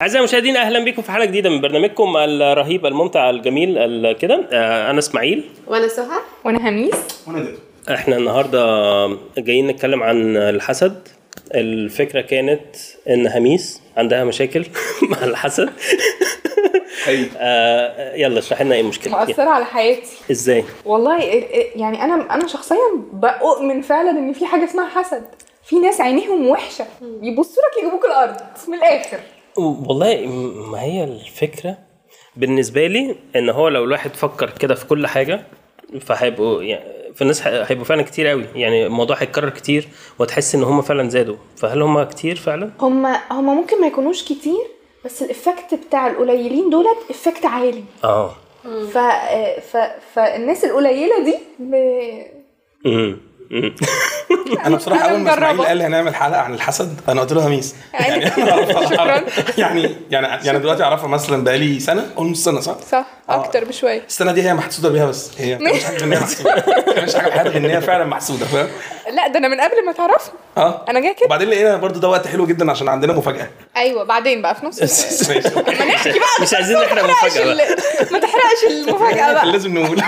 أعزائي المشاهدين أهلا بكم في حلقة جديدة من برنامجكم الرهيب الممتع الجميل ال- كده آه، أنا إسماعيل وانا سهى وانا هميس وانا ده إحنا النهاردة جايين نتكلم عن الحسد الفكرة كانت إن هميس عندها مشاكل مع الحسد حقيقي آه، يلا اشرح لنا إيه المشكلة مؤثرة على حياتي إزاي والله إيه- إيه- يعني انا انا شخصيا بؤمن فعلا ان في حاجه اسمها حسد في ناس عينيهم وحشه يبصوا لك يجيبوك الارض من الاخر والله م- ما هي الفكرة بالنسبة لي ان هو لو الواحد فكر كده في كل حاجة فهيبقوا يعني في الناس ه- هيبقوا فعلا كتير قوي يعني الموضوع هيتكرر كتير وتحس ان هم فعلا زادوا فهل هم كتير فعلا؟ هم هم ممكن ما يكونوش كتير بس الافكت بتاع القليلين دولت افكت عالي اه ف... ف... فالناس القليله دي ب... امم أمم. انا بصراحه أنا اول ما اسماعيل مجربة. قال لي هنعمل حلقه عن الحسد انا قلت له هميس يعني أعرف- شكراً. يعني يعني يعني دلوقتي اعرفها مثلا بقالي سنه قول نص سنه صح؟ صح آه. اكتر بشويه السنه دي هي محسوده بيها بس هي مش حاجه ان هي محسوده مش حاجه في حياتها ان هي فعلا محسوده فاهم؟ لا ده انا من قبل ما تعرفني اه انا جايه كده وبعدين لقينا برضو ده وقت حلو جدا عشان عندنا مفاجاه ايوه بعدين بقى في نص ماشي ما نحكي بقى مش عايزين نحرق ما تحرقش مفاجأة بقى. ال- ما تحرقش المفاجاه بقى لازم نقول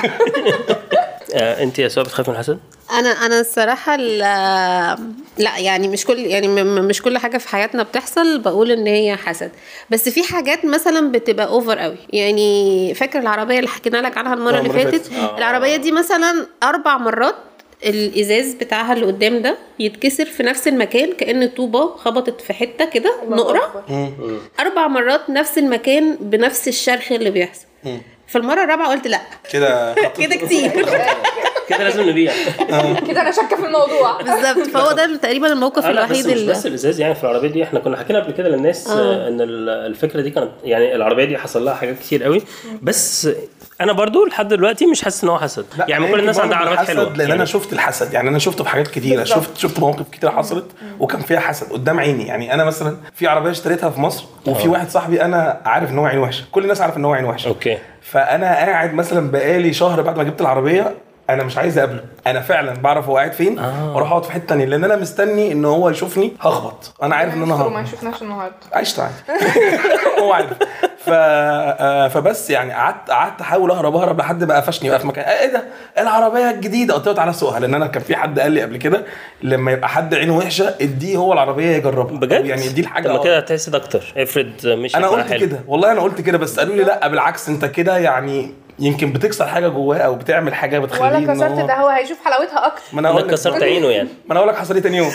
آه انت يا سوا بتخاف من الحسد؟ انا انا الصراحه ال- لا يعني مش كل يعني م- م- مش كل حاجه في حياتنا بتحصل بقول ان هي حسد بس في حاجات مثلا بتبقى اوفر قوي يعني فاكر العربيه اللي حكينا لك عنها المره آه، اللي المرة فاتت فاتت. العربيه دي مثلا اربع مرات الازاز بتاعها اللي قدام ده يتكسر في نفس المكان كان طوبه خبطت في حته كده نقره اربع مرات نفس المكان بنفس الشرخ اللي بيحصل فالمره الرابعه قلت لا كده كده كتير كده لازم نبيع كده انا شاكه في الموضوع بالظبط فهو ده تقريبا الموقف آه لا بس الوحيد مش اللي بس الازاز يعني في العربيه دي احنا كنا حكينا قبل كده للناس آه. ان ال- الفكره دي كانت يعني العربيه دي حصل لها حاجات كتير قوي بس انا برضو لحد دلوقتي مش حاسس ان هو حسد لا، يعني أنا كل الناس يمكن عندها برضه عربيات الحسد حلوه لان يعني انا شفت الحسد يعني انا شفته في حاجات كتيره شفت شفت مواقف كتيره حصلت وكان فيها حسد قدام عيني يعني انا مثلا في عربيه اشتريتها في مصر وفي واحد صاحبي انا عارف ان هو عين وحشه كل الناس عارفه ان هو عين وحشه اوكي فانا قاعد مثلا بقالي شهر بعد ما جبت العربيه انا مش عايز اقابله انا فعلا بعرف هو قاعد فين آه. واروح اقعد في حته تانيه لان انا مستني ان هو يشوفني هخبط انا عارف ان انا ما هخبط شفناش النهارده عشت عادي هو عارف ف... آه، فبس يعني قعدت قعدت احاول اهرب اهرب لحد ما قفشني بقى في مكان ايه ده العربيه الجديده قلت له تعالى سوقها لان انا كان في حد قال لي قبل كده لما يبقى حد عينه وحشه اديه هو العربيه يجربها بجد يعني اديه الحاجه طب ما آه. كده هتحسد اكتر افرض مش انا قلت كده والله انا قلت كده بس قالوا لي لا بالعكس انت كده يعني يمكن بتكسر حاجه جواه او بتعمل حاجه بتخليه ولا إن كسرت هو- ده هو هيشوف حلاوتها اكتر ما انا انا اقول لك كسرت عينه يعني ما انا اقول لك حصل ايه تاني يوم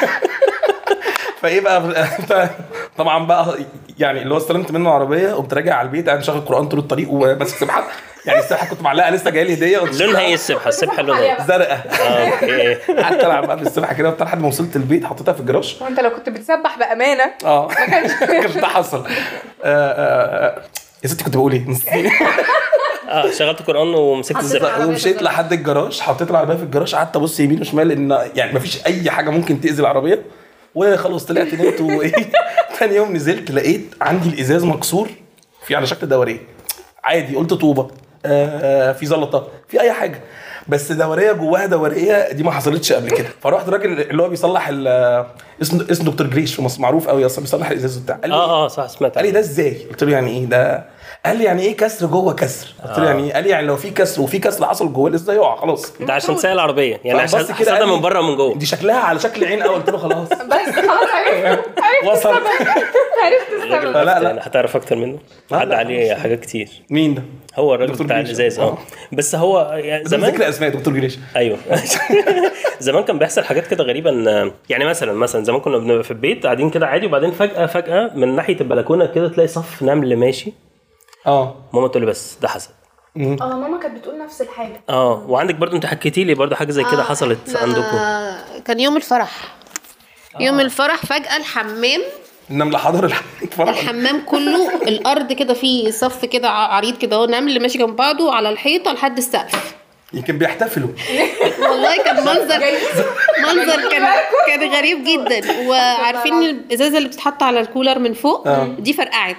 فايه بقى طبعا بقى يعني اللي هو استلمت منه العربيه قمت راجع على البيت قاعد مشغل قران طول الطريق وماسك سبحه يعني السبحه كنت معلقها لسه جايه لي هديه قلت لونها ايه السبحه السبحه لونها ايه زرقاء آه، اوكي قعدت العب بقى في السبحه كده وبتاع لحد ما وصلت البيت حطيتها في الجراج وانت لو كنت بتسبح بامانه اه ما كانش ده حصل آه، آه، آه. يا ستي كنت بقول ايه نسيتني. اه شغلت قران ومسكت حطيت الزبحه العربية في ومشيت الجراج. لحد الجراج حطيت العربيه في الجراج قعدت ابص يمين وشمال ان يعني مفيش اي حاجه ممكن تاذي العربيه وخلاص طلعت نمت وايه تاني يوم نزلت لقيت عندي الازاز مكسور في على شكل دوريه عادي قلت طوبه آه في زلطه في اي حاجه بس دوريه جواها دوريه دي ما حصلتش قبل كده فرحت الراجل اللي هو بيصلح ال- اسمه اسمه دكتور جريش في مصر معروف قوي اصلا بيصلح الازاز وبتاع قال لي اه اه صح سمعت قال لي ده ازاي؟ قلت له يعني ايه ده؟ قال لي يعني ايه كسر جوه كسر؟ قلت له يعني ايه؟ قال لي يعني لو في كسر وفي كسر حصل جوه الازاز يقع خلاص ده عشان سايق العربيه يعني فبص عشان كده حسدها قال لي- من بره ومن جوه دي شكلها على شكل عين قوي قلت له خلاص بس خلاص عرفت عرفت وصل عرفت السبب لا، لا. يعني هتعرف اكتر منه لا، عدى لا، عليه حاجات كتير مين ده؟ هو الراجل دكتور بتاع جريش. الازاز اه آه. بس هو يعني زمان زمان ذكر اسماء دكتور جريش ايوه زمان كان بيحصل حاجات كده غريبه ان يعني مثلا مثلا زمان كنا بنبقى في البيت قاعدين كده عادي وبعدين فجاه فجاه من ناحيه البلكونه كده تلاقي صف نمل ماشي اه ماما تقول لي بس ده حسد اه ماما كانت بتقول نفس الحاجه اه وعندك برضو انت حكيتي لي برضو حاجه زي كده آه، حصلت إحنا عندكم كان يوم الفرح يوم الفرح فجأة الحمام النمله حضر الح- الفرح الحمام كله الأرض كده فيه صف كده ع- عريض كده هو نمل ماشي جنب بعضه على الحيطة لحد السقف يمكن بيحتفلوا والله كان منظر منظر كان كان غريب جدا وعارفين الازازه اللي بتتحط على الكولر من فوق آه. دي فرقعت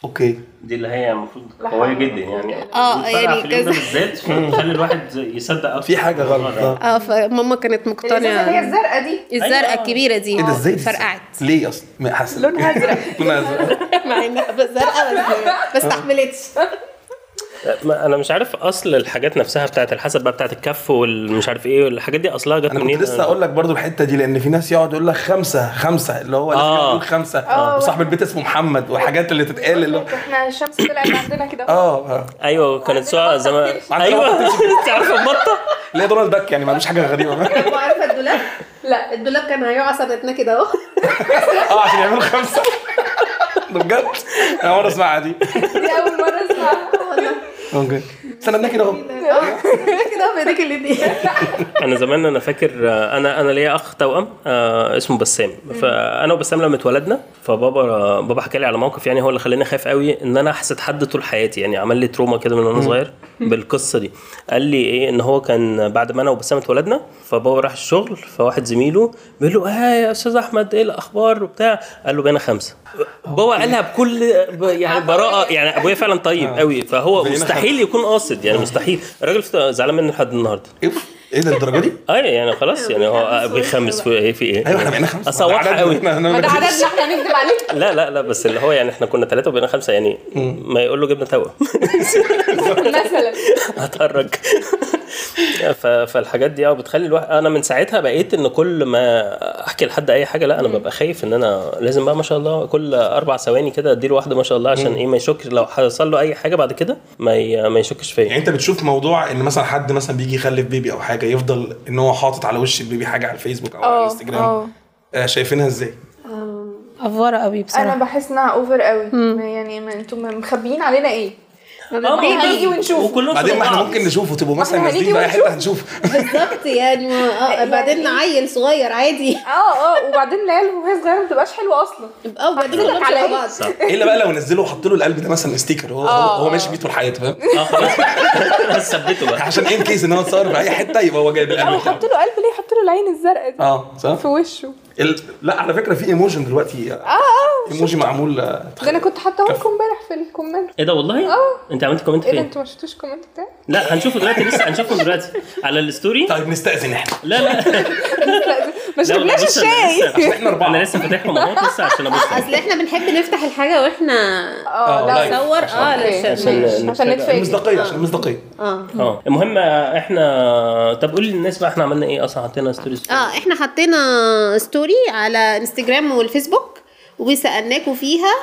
اوكي دي اللي هي المفروض لا قويه حول جدا يعني آه، الفرع يعني في اليوم ده كذا. بالذات بتخلي الواحد يصدق اكتر في حاجه غلط آه. اه فماما كانت الازازه اللي هي مقتنعه الزرقاء دي الزرقاء أيوة. الكبيره دي ايه ده ازاي دي؟ فرقعت ليه اصلا ما حاسس لونها ازرق لونها ازرق مع انها زرقاء بس ما استحملتش ما انا مش عارف اصل الحاجات نفسها بتاعت الحسد بقى بتاعت الكف والمش عارف ايه والحاجات دي اصلها جت انا منين كنت لسه اقول لك برضو الحته دي لان في ناس يقعد يقول لك خمسه خمسه اللي هو لازم آه. يقول خمسه آه. وصاحب البيت اسمه محمد والحاجات اللي تتقال اللي هو احنا الشمس طلعت عندنا كده اه اه ايوه كانت سواء زمان عندنا ايوه بطة انت عارفه البطه اللي هي دونالد داك يعني ما عندوش حاجه غريبه وعارفه الدولاب لا الدولاب كان هيقع سنتنا كده اهو اه عشان يعملوا خمسه ده بجد انا مره اسمعها دي دي اول مره اسمعها اوكي استنى كده اهو كده بايديك الاتنين انا زمان انا فاكر آه، انا انا ليا اخ توأم آه اسمه بسام فانا وبسام لما اتولدنا فبابا بابا حكى لي على موقف يعني هو اللي خلاني خايف قوي ان انا احسد حد طول حياتي يعني عمل لي تروما كده من وانا صغير بالقصه دي قال لي ايه ان هو كان بعد ما انا وبسام اتولدنا فبابا راح الشغل فواحد زميله بيقول له اه يا استاذ احمد ايه الاخبار وبتاع قال له بقينا خمسه بابا قالها بكل ب- يعني براءه يعني ابويا فعلا طيب قوي فهو بقينا مستحيل يكون قاصد يعني مستحيل الراجل زعلان مني لحد النهارده ايه ايه ده الدرجه دي؟ ايوه يعني خلاص يعني هو بيخمس في ايه في ايه ايوه احنا بقينا خمسه اصل واضحه قوي ما ده عددنا احنا هنكدب عليك لا لا لا بس اللي هو يعني احنا كنا ثلاثه وبقينا خمسه يعني ما يقول له جبنا توأم مثلا هتهرج ف- فالحاجات دي اه بتخلي الواحد انا من ساعتها بقيت ان كل ما احكي لحد اي حاجه لا انا ببقى خايف ان انا لازم بقى ما شاء الله كل اربع ثواني كده اديله واحده ما شاء الله عشان ايه ما يشكش لو حصل له اي حاجه بعد كده ما ي- ما يشكش يعني فيا انت بتشوف موضوع ان مثلا حد مثلا بيجي يخلف بيبي او حاجه يفضل ان هو حاطط على وش البيبي حاجه على الفيسبوك او على اه الانستجرام اه آه، شايفينها ازاي؟ افوره قوي انا بصراحه بحس انها اوفر قوي يعني ما انتم مخبيين علينا ايه آه، بعدين ما- هنيجي ونشوف. وكلهم بعدين ما احنا بعض. ممكن نشوفه تبقوا مثلا احنا نازلين هنيجي في اي حته ونشوف. هنشوف بالظبط يعني ما آه يعني- بعدين عيل صغير عادي اه اه وبعدين العيال وهي صغيره ما بتبقاش حلوه اصلا اه وبعدين هحسدك كلهم على شبه ايه؟ بعض صح. الا بقى لو نزلوا وحطوا له القلب ده مثلا ستيكر هو هو, اه، هو اه. ماشي بيه طول حياته فاهم؟ اه خلاص بس ثبته بقى عشان ان كيس ان هو اتصور في اي حته يبقى هو جايب او القلب حط بتاعه له قلب ليه حط له العين الزرقاء دي اه صح؟ في وشه ال... لا على فكره في ايموجن دلوقتي اه اه ايموجي معمول آه، ده انا كنت حاطاه لكم امبارح في الكومنت ايه ده والله؟ اه. انت عملت كومنت ايه ده فين؟ انتوا ما شفتوش الكومنت بتاعي؟ لا هنشوفه دلوقتي لسه هنشوفه دلوقتي على الستوري طيب نستأذن احنا لا لا ما لا والله شربناش لسه- الشاي لسه- احنا أربعة. انا لسه فاتحهم اهو لسه عشان ابص اصل احنا بنحب نفتح الحاجه واحنا اه لايف. لا نصور اه أوكي. علشان عشان ماشي. عشان نتفاجأ. نتفاجئ المصداقيه عشان المصداقيه اه اه المهم احنا طب قولي للناس بقى احنا عملنا ايه اصلا حطينا ستوريز اه احنا حطينا ستوري على انستجرام والفيسبوك وسالناكوا فيها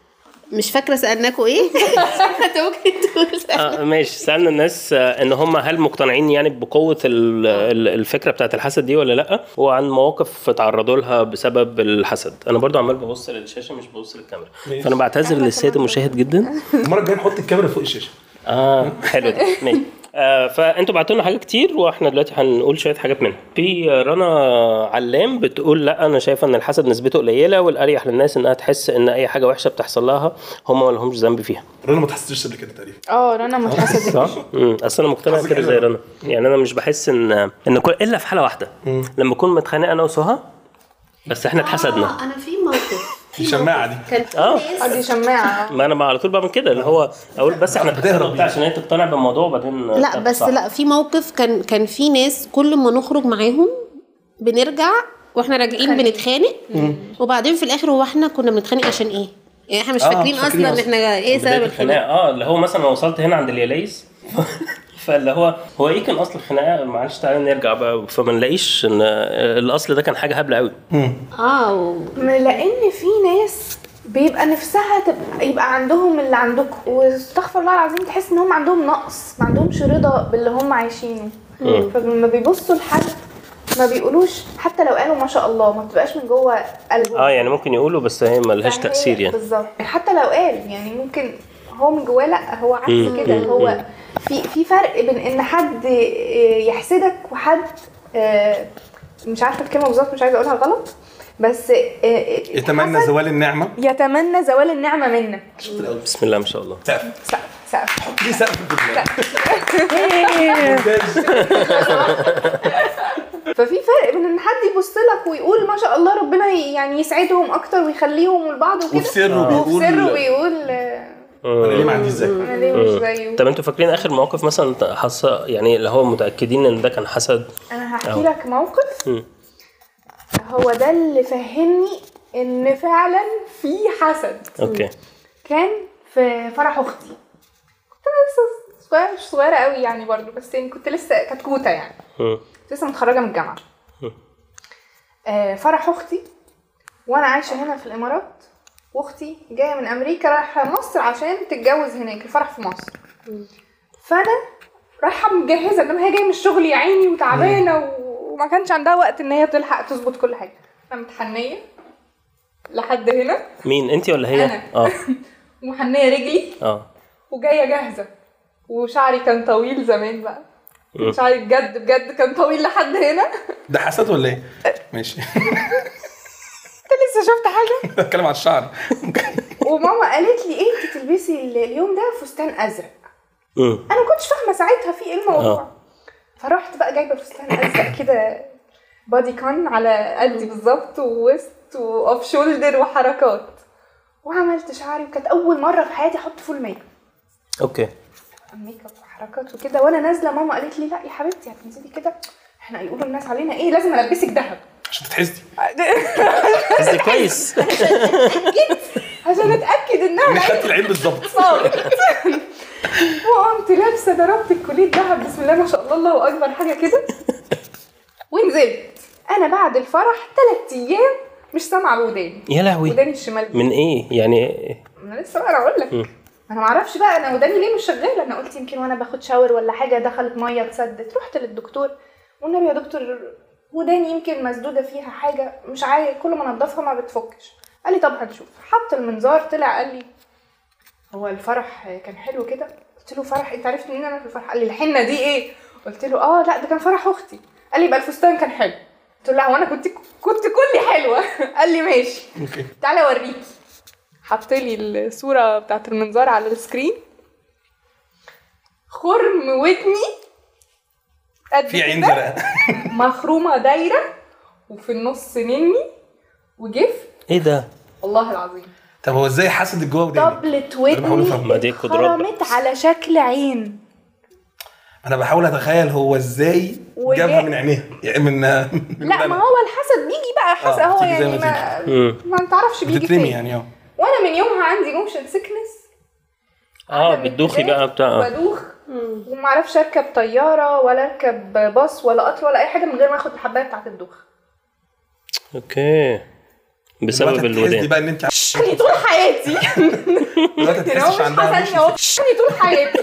مش فاكره سالناكوا ايه انت ممكن تقول آه ماشي سالنا الناس آه، ان هم هل مقتنعين يعني بقوه ال- ال- الفكره بتاعت الحسد دي ولا لا وعن مواقف تعرضوا لها بسبب الحسد انا برضو عمال ببص للشاشه مش ببص للكاميرا ماشي. فانا بعتذر للسيد المشاهد جدا المره الجايه نحط الكاميرا فوق الشاشه اه حلو ده ماشي آه فانتوا بعتوا لنا حاجات كتير واحنا دلوقتي هنقول شويه حاجات منها في رنا علام بتقول لا انا شايفه ان الحسد نسبته قليله والاريح للناس انها تحس ان اي حاجه وحشه بتحصل لها هم ما لهمش ذنب فيها رنا ما تحسستش قبل كده تقريبا اه رنا ما اتحسدت صح امم اصل انا مقتنع حظك كده حلو. زي رنا يعني انا مش بحس ان ان كل الا في حاله واحده لما اكون متخانق انا وسهى بس احنا اتحسدنا آه انا في موقف في الشماعة موقف. دي. كان في آه. اه ناس دي شماعه ما انا بقى على طول بعمل كده اللي هو اقول بس احنا بتهرب اتحسدنا وبتاع عشان هي تقتنع بالموضوع وبعدين لا طب بس صح. لا في موقف كان كان في ناس كل ما نخرج معاهم بنرجع واحنا راجعين بنتخانق وبعدين في الاخر هو احنا كنا بنتخانق عشان ايه؟ يعني احنا مش آه، فاكرين مش فاكرين اصلا ان أصلاً. احنا ايه بداية سبب الخناقه الخناق اه اللي هو مثلا انا وصلت هنا عند الياليز فاللي هو هو ايه كان اصل الخناقه معلش تعالى نرجع بقى فما نلاقيش ان الاصل ده كان حاجه هبله قوي اه و... لان في ناس بيبقى نفسها تبقى يبقى عندهم اللي عندكم واستغفر الله العظيم تحس ان هم عندهم نقص ما عندهمش رضا باللي هم عايشينه فلما بيبصوا لحد ما بيقولوش حتى لو قالوا ما شاء الله ما بتبقاش من جوه قلبهم اه يعني ممكن يقولوا بس هي ملهاش فهي- تاثير يعني بالظبط حتى لو قال يعني ممكن هو من جواه لا هو عكس مم. كده مم. هو في في فرق بين ان حد يحسدك وحد آه، مش عارفه الكلمه بالظبط مش عايزه اقولها غلط بس آه، يتمنى الحسد زوال النعمه يتمنى زوال النعمه منك شفت الاول بسم الله ما شاء الله سقف سقف سقف دي سقف في دماغي. ممتاز. ففي فرق بين ان حد يبص لك ويقول ما شاء الله ربنا ي- يعني يسعدهم اكتر ويخليهم لبعض وكده وفي سره وفي بيقول سره بيقول آه، انا ليه ما عنديش زي انا ليه مش زيه طب انتوا فاكرين اخر موقف مثلا حصل يعني اللي هو متاكدين ان ده كان حسد انا أه. هحكي لك موقف مم. هو ده اللي فهمني ان فعلا في حسد اوكي كان في فرح اختي كنت أنا لسه صغيره مش صغيره قوي يعني برضو بس يعني كنت لسه كتكوته يعني مم. كنت لسه متخرجه من الجامعه آه فرح اختي وانا عايشه هنا في الامارات واختي جايه من امريكا رايحه مصر عشان تتجوز هناك الفرح في مصر فانا رايحه مجهزه انما هي جايه من الشغل يا عيني وتعبانه و- وما كانش عندها وقت ان هي تلحق تظبط كل حاجه انا متحنيه لحد هنا مين انت ولا هي أنا. اه ومحنيه رجلي اه وجايه جاهزه وشعري كان طويل زمان بقى شعري بجد بجد كان طويل لحد هنا ده حسد ولا ايه؟ ماشي انت لسه شفت حاجه بتكلم على الشعر وماما قالت لي ايه انت تلبسي ال- اليوم ده فستان ازرق مم. انا ما كنتش فاهمه ساعتها في ايه الموضوع آه. فرحت بقى جايبه فستان ازرق كده بادي كون على قدي بالظبط ووسط واوف شولدر وحركات وعملت شعري وكانت اول مره في حياتي احط فول ميك اوكي ميك اب وحركات وكده وانا نازله ماما قالت لي لا يا حبيبتي هتنزلي كده احنا هيقولوا الناس علينا ايه لازم البسك ذهب عشان تتحسدي قصدي كويس عشان اتاكد انها انك خدتي العين بالظبط صارت وقمت لابسه ضربت الكوليت دهب بسم الله ما شاء الله الله اكبر حاجه كده ونزلت انا بعد الفرح ثلاث ايام مش سامعه بوداني يا لهوي وداني الشمال من ايه يعني انا لسه بقى اقول لك انا ما اعرفش بقى انا وداني ليه مش شغاله انا قلت يمكن وانا باخد شاور ولا حاجه دخلت ميه اتسدت رحت للدكتور والنبي يا دكتور وداني يمكن مسدوده فيها حاجه مش عارف كل ما انضفها ما بتفكش قال لي طب هنشوف حط المنظار طلع قال لي هو الفرح كان حلو كده قلت له فرح انت عرفت منين انا في الفرح قال لي الحنه دي ايه قلت له اه لا ده كان فرح اختي قال لي يبقى الفستان كان حلو قلت له لا هو انا كنت كنت كلي حلوه قال لي ماشي اوكي تعالى اوريكي حط لي الصوره بتاعت المنظار على السكرين خرم ودني قد في عين كده، زرقاء مخرومه دايره وفي النص نني وجفت ايه ده والله العظيم طب هو ازاي حسد جوه وداني؟ طبلت أنا بحاول أفهم. ما دي ودني قدرات بقى. خرمت على شكل عين انا بحاول اتخيل هو ازاي وجا- جابها من عينيها يعني من من لا ما ودانها. هو الحسد بيجي بقى حسد آه، هو بتيجي زي يعني ما ما ما تعرفش بيجي بتترمي فين يعني اه وانا من يومها عندي موشن سيكنس اه بتدوخي بقى بتاع بدوخ وما اعرفش اركب طياره ولا اركب باص ولا قطر ولا اي حاجه من غير ما اخد الحبايه بتاعت الدوخ اوكي بسبب دلوقتي بتحسدي الودان بقى ان انت يعني طول حياتي دلوقتي يعني هو تحسش مش عندها حسدني هو موشن يعني طول حياتي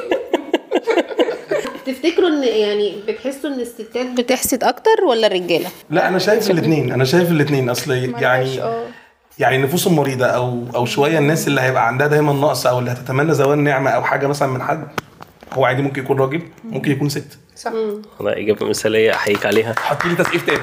تفتكروا ان يعني بتحسوا ان الستات بتحسد اكتر ولا الرجاله لا انا شايف الاثنين انا شايف الاثنين اصل يعني ملهاش- اه. يعني النفوس المريضه او او شويه الناس اللي هيبقى عندها دايما نقص او اللي هتتمنى زوال نعمه او حاجه مثلا من حد هو عادي ممكن يكون راجل ممكن يكون ست صح والله اجابه مثاليه احييك عليها حطي لي تسقيف تاني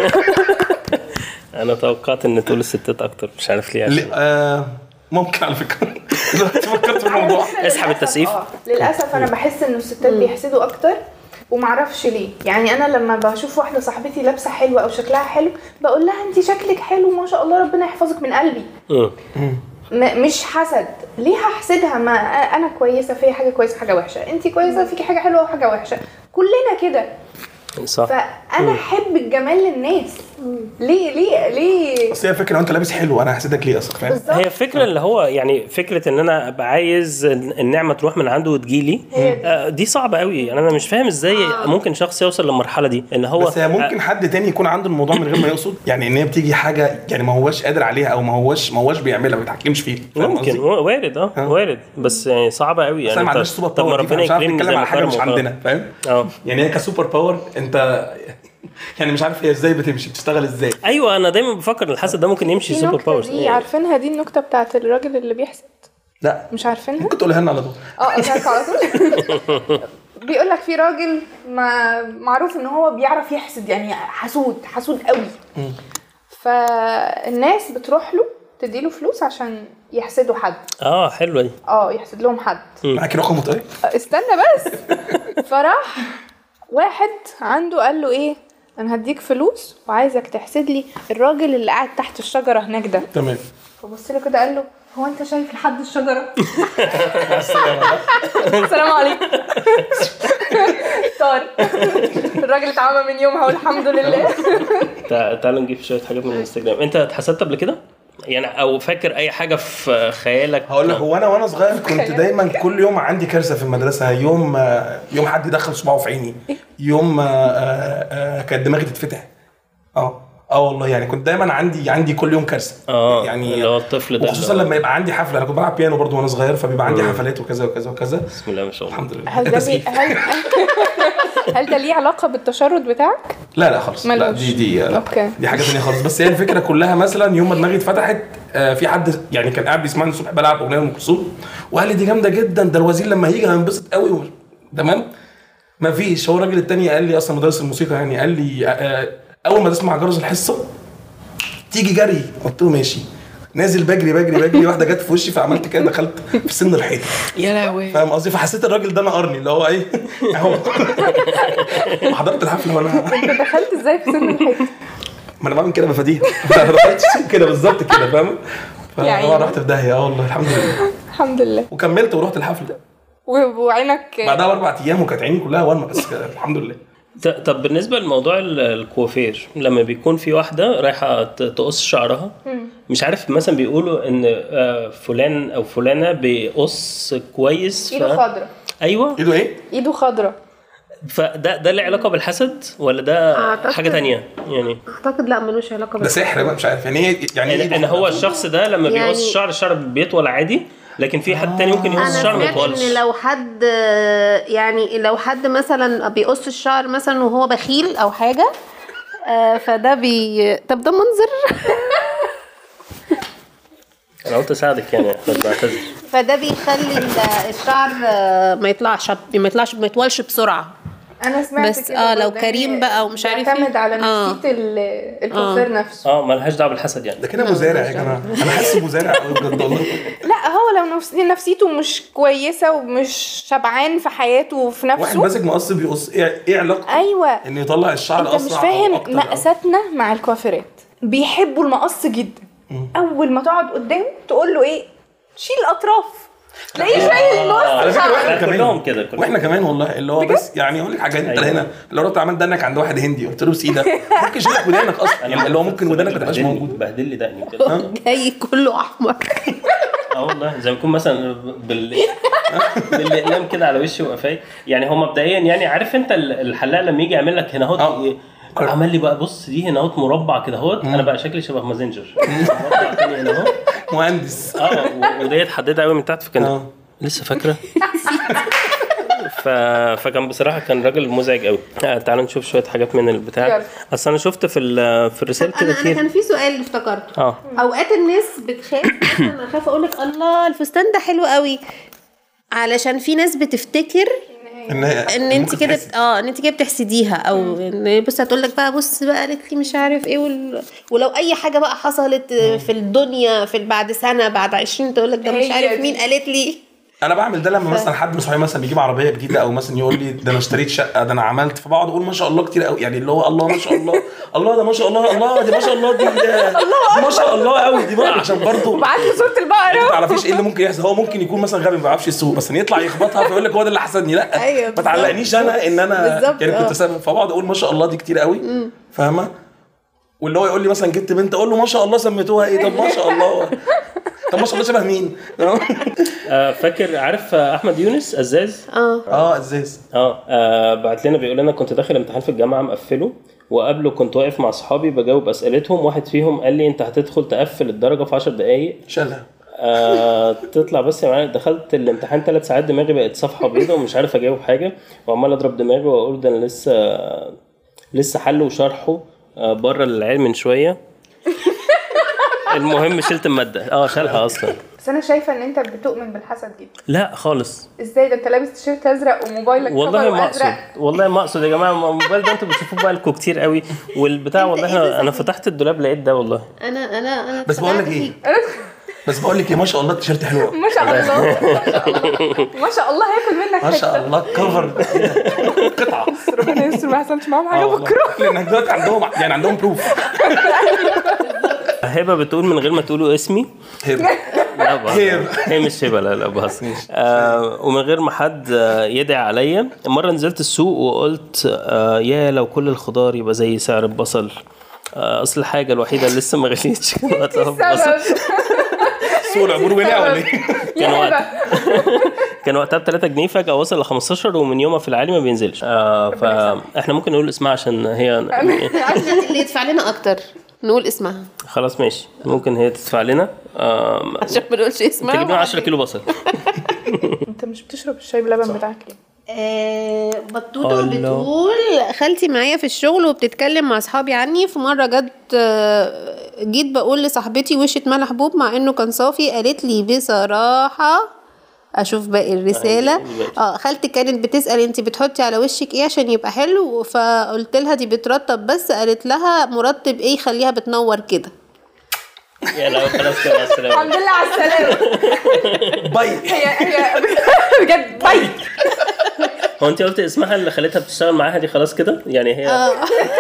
انا توقعت ان تقول الستات اكتر مش عارف ليه عشان ل- آه ممكن على فكره دلوقتي فكرت في الموضوع اسحب للأسف- التسقيف. اه للاسف انا بحس ان الستات بيحسدوا اكتر ومعرفش ليه يعني انا لما بشوف واحده صاحبتي لابسه حلوه او شكلها حلو بقول لها انت شكلك حلو ما شاء الله ربنا يحفظك من قلبي مم. م- مش حسد ليه هحسدها ما انا كويسه في حاجه كويسه حاجه وحشه انت كويسه فيكي حاجه حلوه وحاجه وحشه كلنا كده صح فانا احب الجمال للناس ليه ليه ليه بس هي فكره لو انت لابس حلو انا هحسدك ليه اصلا فاهم بالظبط هي الفكره اللي هو يعني فكره ان انا ابقى عايز النعمه تروح من عنده وتجيلي هي دي. آه، دي صعبه قوي يعني انا مش فاهم ازاي ممكن شخص يوصل للمرحله دي ان هو بس هي ممكن حد تاني يكون عنده الموضوع من غير ما يقصد يعني ان هي بتيجي حاجه يعني ما هوش قادر عليها او ما هوش ما هوش بيعملها ما بيتحكمش فيها فاهم ممكن قصدي؟ وارد اه آه. وارد بس يعني صعبه قوي بس يعني انا ما طب- عندناش سوبر طب ما باور دي ربنا فمش عارف يكرمني نتكلم زي على ما حاجه مش كرم وخلاص. عندنا فاهم اه يعني هي كسوبر باور انت يعني مش عارف هي ازاي بتمشي بتشتغل ازاي ايوه انا دايما بفكر ان الحسد ده ممكن يمشي في سوبر نكتة باورز دي عارفينها دي النكته بتاعت الراجل اللي بيحسد لا مش عارفينها ممكن تقولها لنا على طول اه قلت على طول بيقول لك في راجل ما معروف ان هو بيعرف يحسد يعني حسود حسود قوي فالناس بتروح له تديله فلوس عشان يحسدوا حد اه حلوه دي اه يحسد لهم حد معاكي رقم طيب استنى بس فراح واحد عنده قال له ايه انا هديك فلوس وعايزك تحسد لي الراجل اللي قاعد تحت الشجره هناك ده تمام فبص له كده قال له هو انت شايف لحد الشجره مع السلامه السلام عليكم طار الراجل اتعمى من يومها والحمد لله تع- تعالوا نجيب شويه حاجات من الانستجرام انت اتحسدت قبل كده يعني او فاكر اي حاجه في خيالك هقول لك هو انا وانا صغير كنت دايما كل يوم عندي كارثه في المدرسه يوم آه، يوم حد يدخل صباعه في عيني يوم آه، آه، آه، كانت دماغي تتفتح اه اه والله يعني كنت دايما عندي عندي كل يوم كارثه اه يعني اللي هو الطفل ده وخصوصا اللي هو- لما يبقى عندي حفله انا كنت بلعب بيانو برضو وانا صغير فبيبقى عندي حفلات وكذا وكذا وكذا بسم الله ما شاء الله الحمد لله هل ده تسقيف. بي... هل هل ده ليه علاقه بالتشرد بتاعك؟ لا لا خالص لا ملوش. دي دي أوكي. دي حاجه ثانيه خالص بس هي الفكره كلها مثلا يوم ما دماغي اتفتحت آه، في حد يعني كان قاعد بيسمعني الصبح بلعب اغنيه ام كلثوم وقال لي دي جامده جدا ده الوزير لما هيجي هينبسط قوي و- تمام ما فيش هو الراجل التاني قال لي اصلا مدرس الموسيقى يعني قال لي آه، آه، اول ما تسمع جرس الحصه تيجي جري قلت له ماشي نازل بجري بجري بجري واحده جت في وشي فعملت كده دخلت في سن الحيط يا لهوي فاهم قصدي فحسيت الراجل ده نقرني اللي هو ايه اهو حضرت الحفله وانا انت دخلت ازاي في سن الحيط؟ ما انا بعمل كده بفاديه ما رحتش كده بالظبط كده فاهم يا عيني. فهو رحت في داهيه اه والله الحمد لله الحمد لله وكملت ورحت الحفله و- وعينك بعدها باربع ايام وكانت عيني كلها ورمه بس كده الحمد لله ط- طب بالنسبه لموضوع ال- الكوافير لما بيكون في واحده رايحه ت- تقص شعرها مش عارف مثلا بيقولوا ان آه، فلان او فلانه بيقص كويس ايده خضرا ايوه ايده ايه؟ ايده خضرا فده ده له علاقه بالحسد ولا ده أعتقد- حاجه تانية يعني اعتقد لا ملوش علاقه ده بس سحر بقى مش عارف يعني ايه يعني ان ايه إن هو الشخص ده لما يعني- بيقص الشعر الشعر بيطول عادي لكن في حد تاني ممكن يقص انا الشعر ما سمعت يطولش ان لو حد يعني لو حد مثلا بيقص الشعر مثلا وهو بخيل او حاجه آه، فده بي طب ده منظر انا قلت اساعدك يعني احمد بعتذر فده بيخلي ال- الشعر آه، ما يطلعش ما يطلعش ما يطولش بسرعه انا سمعت بس كده آه، لو برضه كريم إن بقى ومش عارف بيعتمد إيه. على آه. نفسيه ال- الكوافير نفسه اه ملهاش دعوه بالحسد يعني ده كده مزارع يا جماعه انا حاسس مزارع قوي بجد والله لا هو لو نفس- نفسيته مش كويسه ومش شبعان في حياته وفي واحد نفسه ماسك مقص بيقص ايه ايه علاقته ايوه انه يطلع الشعر انت اسرع مش أو فاهم أكتر أو- مقاساتنا مع الكوافيرات بيحبوا المقص جدا اول ما تقعد قدامه تقول له ايه شيل الاطراف تلاقيه شايل على نص فكره شعر. واحنا كمان كلهم كده، كلهم. واحنا كمان والله اللي هو بس يعني اقول لك حاجه انت أيوة. هنا لو رحت عملت دقنك عند واحد هندي قلت له بس ايه ده ممكن يشيل لك ودانك اصلا يعني اللي هو ممكن ودانك ما تبقاش بهدلني- موجود بهدل لي دقني كده جاي كله احمر اه والله زي ما يكون مثلا بال بالاقلام كده على وشي وقفاي يعني هو مبدئيا يعني عارف انت ال- الحلاق لما يجي يعمل لك هنا اه. اهوت عمل لي بقى بص دي هنا اهوت مربع كده اهوت انا بقى شكلي شبه مازنجر مربع تاني هنا اهو مهندس اه و- وديت حددها قوي من تحت فكان اه. لسه فاكره ف... فكان بصراحه كان راجل مزعج قوي آه تعالوا نشوف شويه حاجات من البتاع يلا. اصل انا شفت في ال... في الرسائل كده انا انا كتير كان في سؤال افتكرته اه اوقات الناس بتخاف مثلا انا خايفه اقول لك الله الفستان ده حلو قوي علشان في ناس بتفتكر ان ان انت كده بت- اه ان انت كده بتحسديها او ان بص هتقول لك بقى بص بقى قالت لي مش عارف ايه وال... ولو اي حاجه بقى حصلت في الدنيا في بعد سنه بعد 20 تقول لك ده مش هي عارف دي. مين قالت لي انا بعمل ده لما مثلا حد من صحابي مثلا بيجيب عربيه جديده او مثلا يقول لي ده انا اشتريت شقه ده انا عملت فبقعد اقول ما شاء الله كتير قوي يعني اللي هو الله ما شاء الله الله ده ما شاء الله الله دي ما شاء الله دي ما شاء الله قوي دي بقى عشان برضه بعت لي صوره انت ما البقره تعرفيش ايه اللي ممكن يحصل هو ممكن يكون مثلا غبي ما بيعرفش يسوق بس يطلع يخبطها فيقول لك هو ده اللي حسدني لا أيوة، ما بالظبط. تعلقنيش انا ان انا بالظبط، يعني كنت اه. سبب فبقعد اقول ما شاء الله دي كتير قوي فاهمه واللي هو يقول لي مثلا جبت بنت اقول له ما شاء الله سميتوها ايه طب ما شاء الله طب ما شاء الله شبه مين آه، فاكر عارف آه، احمد يونس ازاز اه اه ازاز اه آه، بعت لنا بيقول لنا كنت داخل امتحان في الجامعه مقفله وقبله كنت واقف مع اصحابي بجاوب اسئلتهم واحد فيهم قال لي انت هتدخل تقفل الدرجه في 10 دقائق شالها آه تطلع بس يا معلم دخلت الامتحان ثلاث ساعات دماغي بقت صفحه بيضاء ومش عارف اجاوب حاجه وعمال اضرب دماغي واقول ده انا لسه لسه حله وشرحه آه بره العلم من شويه المهم شلت الماده اه شالها اصلا بس انا شايفه ان انت بتؤمن بالحسد جدا لا خالص ازاي ده انت لابس تيشيرت ازرق وموبايلك والله كفر ما اقصد وازرق والله ما اقصد يا جماعه ما الموبايل ده انتوا بتشوفوه بقالكم كتير قوي والبتاع والله إيه ده انا انا فتحت الدولاب لقيت ده والله انا انا انا بس بقول لك اتخدعت ايه فيك. بس بقول لك ايه ما شاء الله التيشيرت حلو قوي ما شاء الله ما شاء الله هياكل منك ما شاء حته الله كفر قطعه ربنا يستر ما يحصلش معاهم آه حاجه والله. بكره لانك دلوقتي عندهم يعني عندهم بروف هبه بتقول من غير ما تقولوا اسمي هبه لا لا بهزر. هي- هي مش هبه لا لا بهزر آه ومن غير ما حد آه، يدعي عليا مره نزلت السوق وقلت آه يا لو كل الخضار يبقى زي سعر البصل آه اصل الحاجه الوحيده اللي لسه ما غليتش كان وقتها البصل السبب سوق العبور ولا ولا ايه؟ كان يا وقت هبه كان وقتها ب 3 جنيه فجاه وصل ل 15 ومن يومها في العالي ما بينزلش آه فاحنا ممكن نقول اسمها عشان هي اللي يدفع لنا اكتر نقول اسمها خلاص ماشي ممكن هي تدفع لنا آه عشان ما نقولش اسمها تجيب لنا 10 كيلو بصل انت مش بتشرب الشاي بلبن بتاعك ليه؟ آه، بطوطة الله. بتقول خالتي معايا في الشغل وبتتكلم مع اصحابي عني في مرة جت آه، جيت بقول لصاحبتي وش اتملى حبوب مع انه كان صافي قالت لي بصراحة اشوف باقي الرسالة أهي، دي اه خالتي كانت بتسأل انت بتحطي على وشك ايه عشان يبقى حلو فقلت لها دي بترطب بس قالت لها مرطب ايه يخليها بتنور كده يا لا خلاص كده مع السلامه الحمد لله على السلامه باي هي هي بجد باي هو انت قلت اسمها اللي خلتها بتشتغل معاها دي خلاص كده يعني هي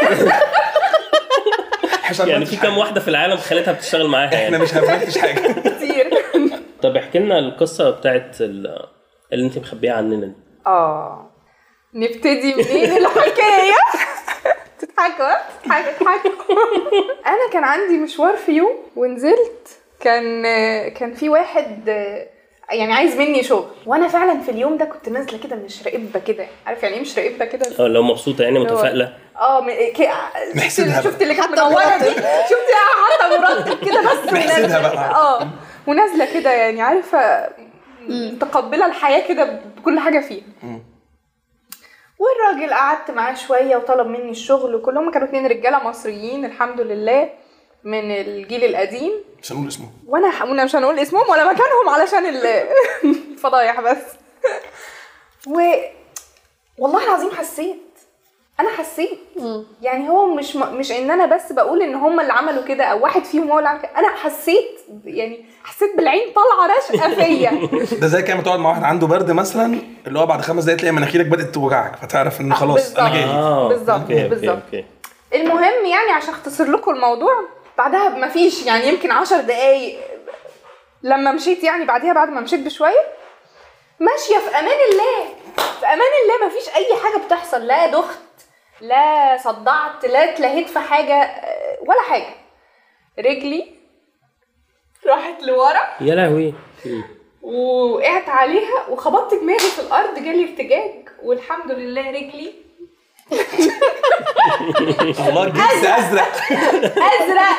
عشان يعني في كام واحده في العالم خلتها بتشتغل معاها احنا يعني مش هنفتش حاجه كتير طب احكي لنا القصه بتاعت ال- اللي انت مخبيها عننا دي اه نبتدي منين الحكايه تضحكوا تضحكوا تضحكوا انا كان عندي مشوار في يوم ونزلت كان كان في واحد يعني عايز مني شغل وانا فعلا في اليوم ده كنت نازله كده مش راقبه كده عارف يعني ايه مش راقبه كده اه لو مبسوطه يعني متفائله اه م- ك- شفت نحسدها شفت اللي كانت حاطة منوره دي مرتب. شفت حاطه مرتب كده بس نحسدها ونازلة. بقى. اه ونازله كده يعني عارفه متقبله الحياه كده بكل حاجه فيها والراجل قعدت معاه شويه وطلب مني الشغل وكلهم كانوا اتنين رجاله مصريين الحمد لله من الجيل القديم مش هنقول اسمه وانا ح- وانا مش هنقول اسمهم ولا مكانهم علشان ال- الفضايح بس و والله العظيم حسيت انا حسيت يعني هو مش م... مش ان انا بس بقول ان هم اللي عملوا كده او واحد فيهم هو اللي عمل كده انا حسيت يعني حسيت بالعين طالعه راشقه فيا ده زي كده ما تقعد مع واحد عنده برد مثلا اللي هو بعد خمس دقايق تلاقي مناخيرك بدات توجعك فتعرف ان خلاص انا بالظبط. جاي اه بالظبط، اوكي اوكي بالظبط. اوكي المهم يعني عشان اختصر لكم الموضوع بعدها مفيش يعني يمكن عشر دقايق لما مشيت يعني بعدها بعد ما مشيت بشويه ماشيه في امان الله في امان الله مفيش اي حاجه بتحصل لا دخت لا صدعت لا اتلهيت في حاجه آه، ولا حاجه رجلي راحت لورا يا لهوي ووقعت عليها وخبطت دماغي في الارض جالي ارتجاج والحمد لله رجلي الله الجنس ازرق ازرق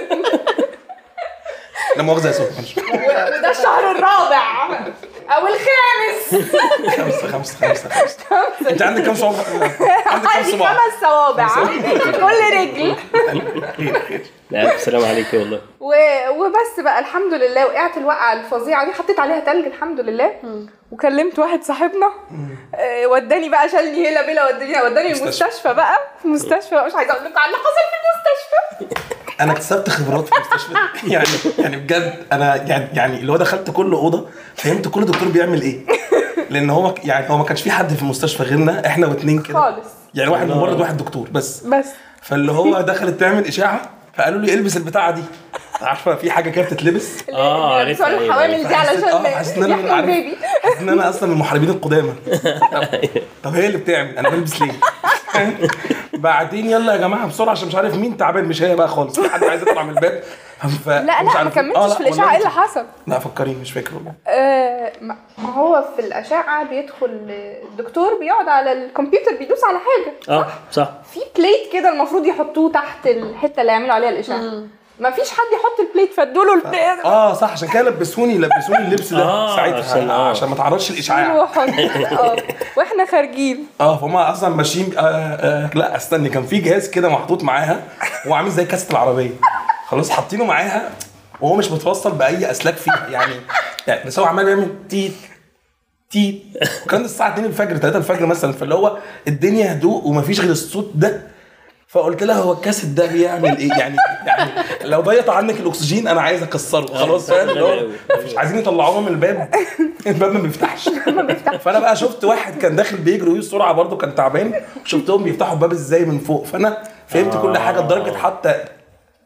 لا مؤاخذه يا سوف معلش. و- وده الشهر الرابع او الخامس خمسه خمسه خمسه خمسه انت عندك كام صباع عندك كام عندي صباع خمس صوابع في كل رجل خير خير لا الف سلام عليكي والله و- وبس بقى الحمد لله وقعت الوقعه الفظيعه دي حطيت عليها تلج الحمد لله وكلمت واحد صاحبنا آه، وداني بقى شالني هيلا بيلا وداني وداني مستشفى. المستشفى بقى في المستشفى بقى مش عايزه اقول لكم على اللي حصل في المستشفى انا اكتسبت خبرات في المستشفى دي. يعني يعني بجد انا يعني يعني اللي هو دخلت كل اوضه فهمت كل دكتور بيعمل ايه لان هو يعني هو ما كانش في حد في المستشفى غيرنا احنا واتنين كده خالص يعني واحد ممرض واحد دكتور بس بس فاللي هو دخلت تعمل اشاعه فقالوا لي البس البتاعه دي عارفه في حاجه كده بتتلبس اه عرفت بتوع أيوة، الحوامل أيوة. دي فحسيت- اه علشان حسيت ان انا يحموا عارف البيبي حسيت ان انا اصلا من المحاربين القدامى طب, طب هي اللي بتعمل انا بلبس ليه بعدين يلا يا جماعه بسرعه عشان مش عارف مين تعبان مش هي بقى خالص في حد عايز يطلع من الباب ف... لا مش لا ما عارف- كملتش آه، لا، في الاشعه والله ايه اللي حصل لا فكريني مش فاكر والله آه، ما ما هو في الاشعه بيدخل الدكتور بيقعد على الكمبيوتر بيدوس على حاجه اه صح في بليت كده المفروض يحطوه تحت الحته اللي يعملوا عليها الاشعه ما فيش حد يحط البليت فادوله البليت اه صح عشان كده لبسوني لبسوني اللبس ده آه، ساعتها عشان- عشان, آه. عشان ما تعرضش الاشعاع وحط اه واحنا خارجين اه فهم اصلا ماشيين آه آه لا استني كان في جهاز كده محطوط معاها هو عامل زي كاسه العربيه خلاص حاطينه معاها وهو مش متوصل باي اسلاك فيها يعني, يعني بس هو عمال يعمل تيت تيت وكان الساعه 2 الفجر 3 الفجر مثلا فاللي هو الدنيا هدوء ومفيش غير الصوت ده فقلت لها هو الكاسيت ده بيعمل ايه يعني يعني لو ضيق عنك الاكسجين انا عايز اكسره خلاص فاهم اللي هو مش عايزين يطلعوه من الباب الباب ما بيفتحش فانا بقى شفت واحد كان داخل بيجري بسرعه برضه كان تعبان شفتهم بيفتحوا الباب ازاي من فوق فانا فهمت كل حاجه لدرجه حتى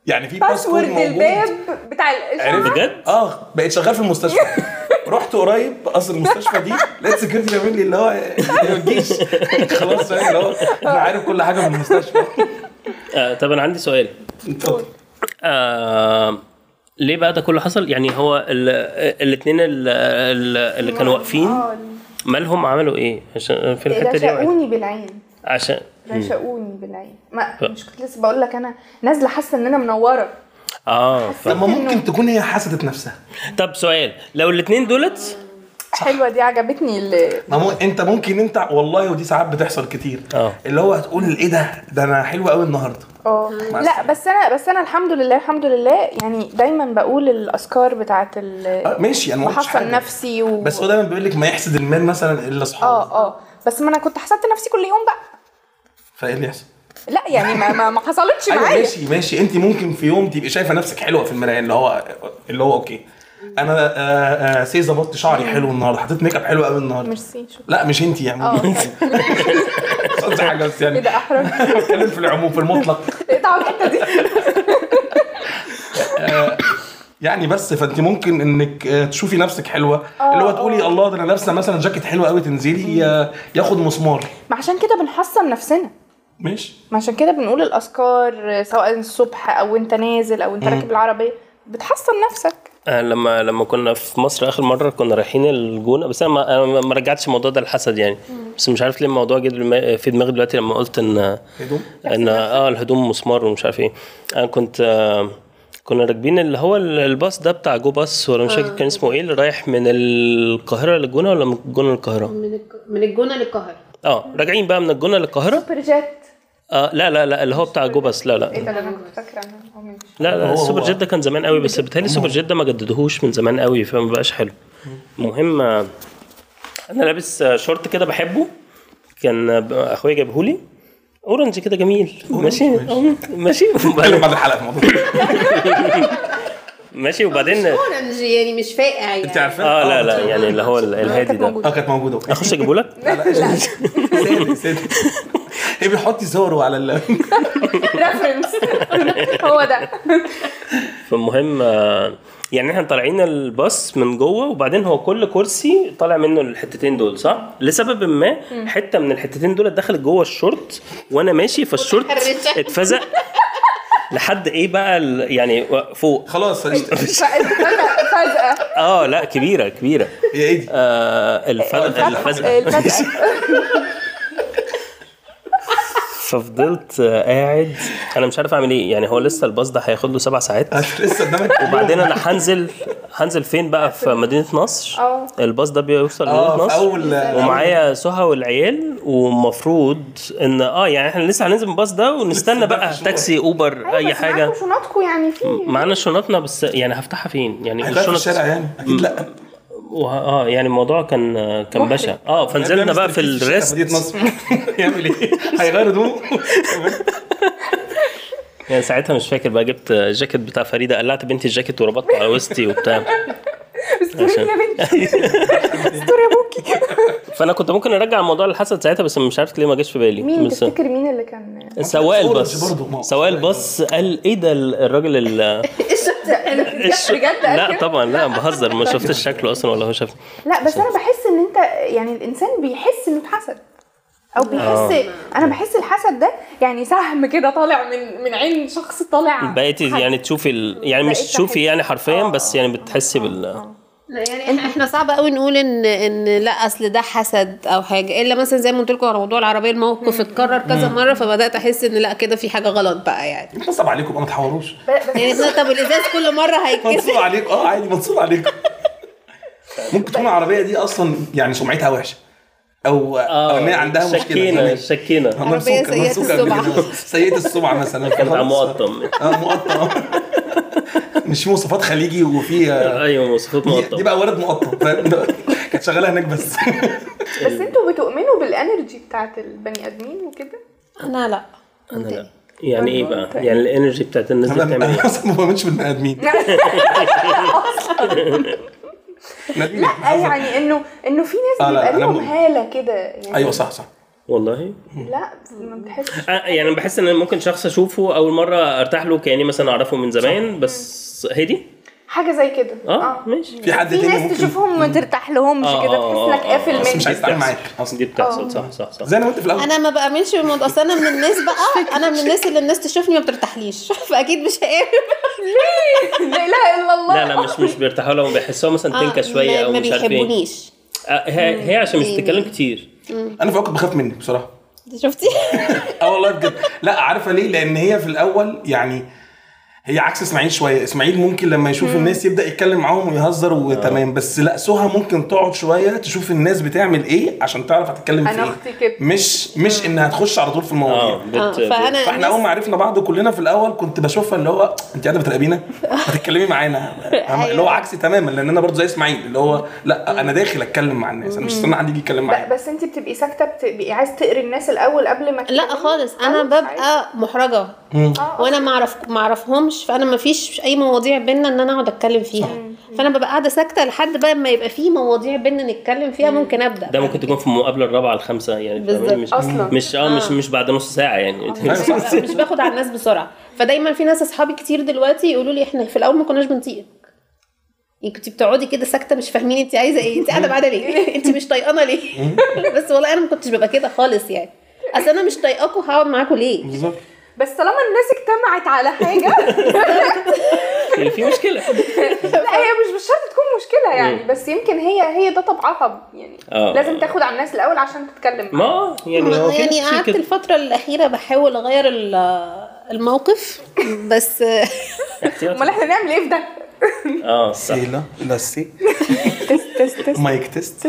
يعني في باسورد باسورد موجود الباب بتاع الاشعه عرفت بجد؟ اه بقيت شغال في المستشفى رحت قريب قصر المستشفى دي لقيت سكيورتي بيعمل لي اللي هو ما تجيش خلاص فاهم اللي هو احنا عارف كل حاجه من المستشفى آه طب انا عندي سؤال اتفضل آه ليه بقى ده كله حصل يعني هو الاثنين اللي كانوا واقفين اه مالهم عملوا ايه عشان في الحته دي رشقوني بالعين عشان رشقوني بالعين ما مش كنت لسه بقول لك انا نازله حاسه ان انا منوره اه ف... طب ما ممكن تكون هي حسدت نفسها طب سؤال لو الاثنين دولت حلوه دي عجبتني اللي ما مو انت ممكن انت والله ودي ساعات بتحصل كتير اه. اللي هو هتقول ايه ده ده انا حلو قوي النهارده اه لا بس انا بس انا الحمد لله الحمد لله يعني دايما بقول الاذكار بتاعت ال آه، ماشي انا ما قلتش بحصن حاجه نفسي و... بس هو دايما بيقول لك ما يحسد المال مثلا الا اصحابه اه اه بس ما انا كنت حسدت نفسي كل يوم بقى فايه اللي يحصل؟ لا يعني ما ما, ما حصلتش ايوه معايا ماشي ماشي انت ممكن في يوم تبقي شايفه نفسك حلوه في المرايه اللي هو اللي هو اوكي انا آه آه سي ظبطت شعري حلو النهارده حطيت ميك اب حلو قوي النهارده ميرسي شكرا لا مش انت يعني اه مش قصدي حاجه بس ايه يعني ده احرج بتكلم في العموم في المطلق اقطعوا الحته دي يعني بس فانت ممكن انك آه، تشوفي نفسك حلوه اللي هو تقولي الله ده انا لابسه مثلا جاكيت حلو قوي تنزلي آه، ياخد مسمار ما عشان كده بنحصن نفسنا ماشي ما عشان كده بنقول الاذكار سواء الصبح او انت نازل او انت راكب العربيه بتحصن نفسك آه لما لما كنا في مصر اخر مره كنا رايحين الجونه بس انا ما, أنا ما رجعتش الموضوع ده الحسد يعني بس مش عارف ليه الموضوع جه دلما- في دماغي دلوقتي لما قلت ان هدوم ان اه الهدوم مسمار ومش عارف ايه انا كنت آه كنا راكبين اللي هو ال- الباص ده بتاع جو باص ولا مش فاكر كان اسمه ايه اللي رايح من القاهره للجونه ولا من الجونه للقاهره من الج- من الجونه للقاهره اه راجعين بقى من الجونه للقاهره سوبر جيت آه لا لا لا اللي هو بتاع جو باص لا لا ايه ده اللي انا كنت فاكره عنه هو مش لا لا هو- السوبر هو. جيت ده كان زمان قوي بس بيتهيألي السوبر جيت ده ما جددوهوش من زمان قوي فما بقاش حلو المهم آه، انا لابس آه، شورت كده بحبه كان آه، اخويا جابهولي اورنج كده جميل ماشي آه، ماشي نتكلم وبعدين- بعد الحلقه في الموضوع ماشي وبعدين اورنج يعني مش فاقع انت يعني عارفه اه لا لا يعني اللي هو ال- الهادي كانت ده موجودة. اه كانت موجوده اوكي اخش اجيبه لك لا لا سيدي سيدي هي بيحط صوره على ال ريفرنس هو ده فالمهم آه، يعني احنا طالعين الباص من جوه وبعدين هو كل كرسي طالع منه الحتتين دول صح؟ لسبب ما حته من الحتتين دول دخلت جوه الشورت وانا ماشي فالشورت متحرشة. اتفزق لحد ايه بقى ال- يعني فوق خلاص فجأة فجأة اه لا كبيره كبيره هي ايه دي؟ آه الفزق الفزق الفجأة ففضلت آه، قاعد انا مش عارف اعمل ايه يعني هو لسه الباص ده هياخد له سبع ساعات لسه قدامك وبعدين انا هنزل هنزل فين بقى في مدينه نصر اه. الباص ده بيوصل اه لمدينه في نصر اول ومعايا سهى والعيال ومفروض ان اه يعني احنا لسه هننزل من الباص ده ونستنى لسه بقى بقى في تاكسي اوبر أيوة، اي بس حاجه معاكوا شنطكوا يعني في معانا شنطنا بس يعني هفتحها فين يعني هيغير في الشنط الشارع يعني اكيد لا وه- اه يعني الموضوع كان كان محرج. بشع اه فنزلنا بقى في مدينه الريست نصر يعمل ايه؟ هيغير هدومه يعني ساعتها مش فاكر بقى جبت جاكيت بتاع فريده قلعت بنتي الجاكيت وربطته على وسطي وبتاع استوري عشان- يا بنتي استوري يا ابوكي فانا كنت ممكن ارجع الموضوع للحسد ساعتها بس مش عارف ليه ما جاش في بالي مين بس تفتكر مين اللي كان سواق أورنج الباص برضه، ما هو سواق الباص قال ايه ده الراجل ال الش- بجد لا قال كده؟ طبعا لا بهزر ما شفتش شكله اصلا ولا هو شافني لا بس انا بحس ان انت يعني الانسان بيحس انه اتحسد او بيحس انا بحس الحسد ده يعني سهم كده طالع من من عين شخص طالع بقيتي حد. يعني تشوفي ال... يعني مش بقيت تشوفي أحس. يعني حرفيا آه. بس يعني بتحسي بال لا يعني احنا احنا صعب قوي نقول ان ان لا اصل ده حسد او حاجه الا مثلا زي ما قلت لكم على موضوع العربيه الموقف اتكرر كذا مره فبدات احس ان لا كده في حاجه غلط بقى يعني نصب عليكم ما تحوروش ب- بس يعني طب الازاز كل مره منصوب هيتكسر عليكم اه عادي منصوب عليكم ممكن تكون العربيه دي اصلا يعني سمعتها وحشه او او ان هي عندها مشكله شكينا يعني شكينا عربية ممسوكة- سيئة ممسوكة قبل السمعة. كده. سيئة السمعة مثلا كان خلاص. مقطم اه مقطم مش مواصفات خليجي وفي آه، ايوه مواصفات دي, مقطم دي بقى ولد مقطم فاهم؟ كانت شغاله هناك بس بس انتوا بتؤمنوا بالانرجي بتاعت البني ادمين وكده انا لا انا لا يعني ايه بقى يعني الانرجي بتاعت الناس دي انا بتعمل أنا ايه اصلا ما بؤمنش بالبني ادمين بني آدمين لا يعني انه انه في ناس آه، لا، بيبقى أنا لهم مؤمن. هاله كده يعني ايوه صح صح والله لا ما بتحسش آه، يعني بحس ان ممكن شخص اشوفه اول مره ارتاح له كاني مثلا اعرفه من زمان بس هدي حاجه زي كده اه ماشي في حد في تاني ناس ممكن تشوفهم ما ترتاح لهمش آه، كده آه، تحس انك آه، قافل بس مش منه عايز يتعامل معاك اصلا دي بتحصل صح صح صح زي ما قلت في الاول انا ما بامنش بالموضوع اصل انا من الناس بقى انا من الناس اللي الناس تشوفني ما بترتاحليش فاكيد مش هقابل لا اله الا الله لا لا مش مش بيرتاحوا لهم بيحسوها مثلا تنكه شويه ما- او ما مش عارف ايه بيحبونيش آه، هي هي عشان مش بتتكلم كتير انا في اوقات بخاف منك بصراحه شفتي اه والله بجد لا عارفه ليه لان هي في الاول يعني هي عكس اسماعيل شويه اسماعيل ممكن لما يشوف الناس يبدا يتكلم معاهم ويهزر وتمام بس لا سهى ممكن تقعد شويه تشوف الناس بتعمل ايه عشان تعرف هتتكلم في انا ايه اختي كده مش مش انها تخش على طول في اه المواضيع بت آه، فانا فاحنا اول ما عرفنا بعض كلنا في الاول كنت بشوفها اللي هو انت قاعده بتراقبينا هتتكلمي معانا فاهمة؟ اللي هو عكسي تماما لان انا برضه زي اسماعيل اللي هو لا انا داخل اتكلم مع الناس انا مش استنى حد يجي يتكلم ب- معايا بس انت بتبقي ساكته بتبقي عايز تقري الناس الاول قبل ما لا تتكلمي؟ خالص انا خالص، عادي. ببقى محرجه آه، وانا ما اعرف ما اعرفهمش فانا ما فيش اي مواضيع بينا ان انا اقعد اتكلم فيها فانا ببقى قاعده ساكته لحد بقى ما يبقى في مواضيع بينا نتكلم فيها ممكن ابدا ده ممكن تكون في المقابله الرابعه الخامسه يعني بالظبط. فاهماني؟ مش أصلاً. مش اه مش مش بعد نص ساعه يعني مش باخد على الناس بسرعه فدايما في ناس اصحابي كتير دلوقتي يقولوا لي احنا في الاول ما كناش بنطيقك يعني كنت بتقعدي كده ساكته مش فاهمين انت عايزه ايه انت قاعده معانا ليه انت مش طايقانا ليه بس والله انا ما كنتش ببقى كده خالص يعني اصل انا مش طايقاكوا هقعد معاكم ليه بالظبط بس طالما الناس اجتمعت على حاجه يعني في مشكله لا هي مش مش شرط تكون مشكله يعني بس يمكن هي هي ده طبعها يعني آه. لازم تاخد على الناس الاول عشان تتكلم ما آه، يعني هو في يعني ناس كتير قعدت كده الفتره الاخيره بحاول اغير ال- الموقف بس احتياطي. امال احنا نعمل ايه في ده؟ اه صح سي لا لا سي تست تست تست مايك تيست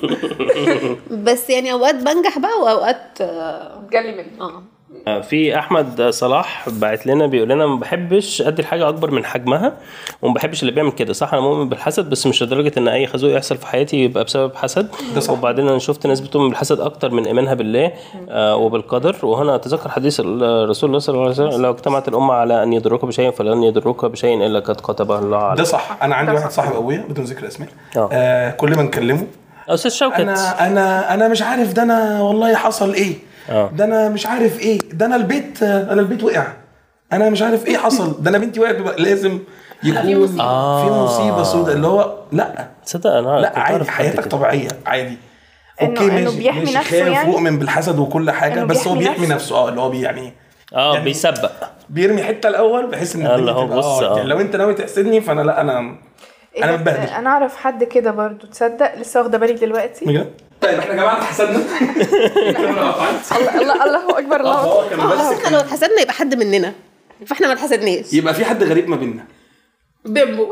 بس يعني اوقات بنجح بقى واوقات اه جالي منه آه. آه، في احمد صلاح بعت لنا بيقول لنا ما بحبش ادي الحاجه اكبر من حجمها وما بحبش اللي بيعمل كده صح انا مؤمن بالحسد بس مش لدرجه ان اي خازوق يحصل في حياتي يبقى بسبب حسد ده صح. وبعدين انا شفت ناس بتؤمن بالحسد اكتر من ايمانها بالله آه وبالقدر وهنا اتذكر حديث الرسول الله صلى الله عليه وسلم لو اجتمعت الامه على ان يضروك بشيء فلن يضروك بشيء الا قد كتبه الله ده عليك صح انا عندي واحد صاحب ابويا بدون ذكر اسماء آه. آه كل ما نكلمه استاذ شوكت انا انا انا مش عارف ده انا والله حصل ايه آه. ده انا مش عارف ايه ده انا البيت انا البيت وقع انا مش عارف ايه حصل ده انا بنتي وقعت بقى لازم يكون في آه. مصيبه سوداء اللي هو لا تصدق انا لا كنت عادي أعرف حد حياتك كده. طبيعيه عادي إنه- إنه بيحمي ماشي نفسه خايف يعني؟ ومؤمن بالحسد وكل حاجه إنه بس هو بيحمي بيحمي نفسه؟ نفسه اه اللي هو بي يعني اه يعني- بيسبق بيرمي حته الاول بحيث ان آه، الدنيا اللي هو تبقى بص، اه آه. يعني لو انت ناوي تحسدني فانا لا انا انا إيه ده؟ متبهدل انا اعرف حد كده برضو تصدق لسه واخده بالي دلوقتي بجد؟ طيب احنا يا جماعه حسدنا الله الله الله اكبر الله هو أكبر. كان اه بس بس احنا لو اتحسدنا يبقى حد مننا فاحنا ما اتحسدناش يبقى في حد غريب ما بيننا بيمبو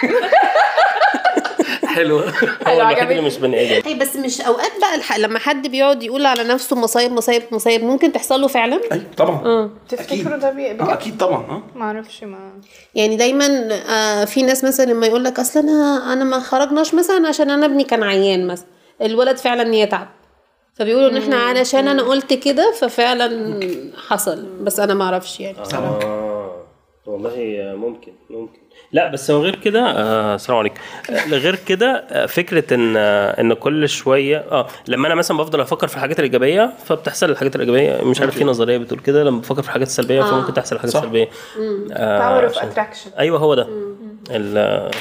حلو هو الوحيد عجبتني. اللي مش بني ادم اي بس مش اوقات بقى الح... لما حد بيقعد يقول على نفسه مصايب مصايب مصايب ممكن تحصل له فعلا اي طبعا تفتكروا ده بي- اه بجد اكيد طبعا اه ما اعرفش ما يعني دايما آه في ناس مثلا لما يقول لك اصل انا انا ما خرجناش مثلا عشان انا ابني كان عيان مثلا الولد فعلا يتعب فبيقولوا ان احنا علشان انا قلت كده ففعلا حصل بس انا ما اعرفش يعني بصراحه اه والله ممكن ممكن لا بس هو غير كده آه السلام عليكم آه، غير كده آه، فكره ان آه ان كل شويه اه لما انا مثلا بفضل افكر في الحاجات الايجابيه فبتحصل الحاجات الايجابيه مش عارف في نظريه بتقول كده لما بفكر في الحاجات السلبيه فممكن تحصل الحاجات صح. السلبيه باور اوف عشان- اتراكشن ايوه هو ده ال